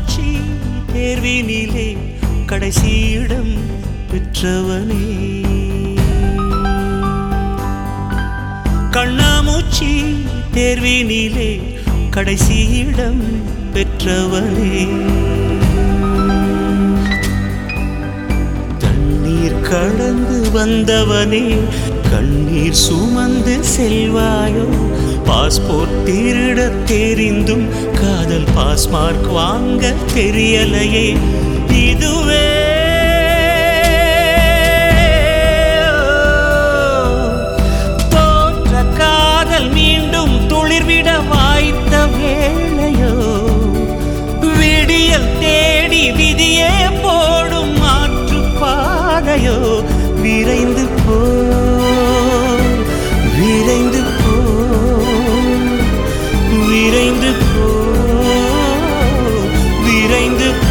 கண்ணாமூச்சி தேர்வினிலே கடைசி இடம் பெற்றவனே கண்ணாமூச்சி தேர்வினிலே கடைசி இடம் பெற்றவனே தண்ணீர் கடந்து வந்தவனே கண்ணீர் சுமந்து செல்வாயோ பாஸ்போர்ட் திருட தெரிந்தும் காதல் பாஸ்மார்க் வாங்க தெரியலையே இதுவே தோற்ற காதல் மீண்டும் துளிர்விட வாய்த்த வேளையோ விடியல் தேடி விதியே போடும் மாற்று பாதையோ விரைந்து போ விரைந்து போ விரைந்து போ விரைந்து போ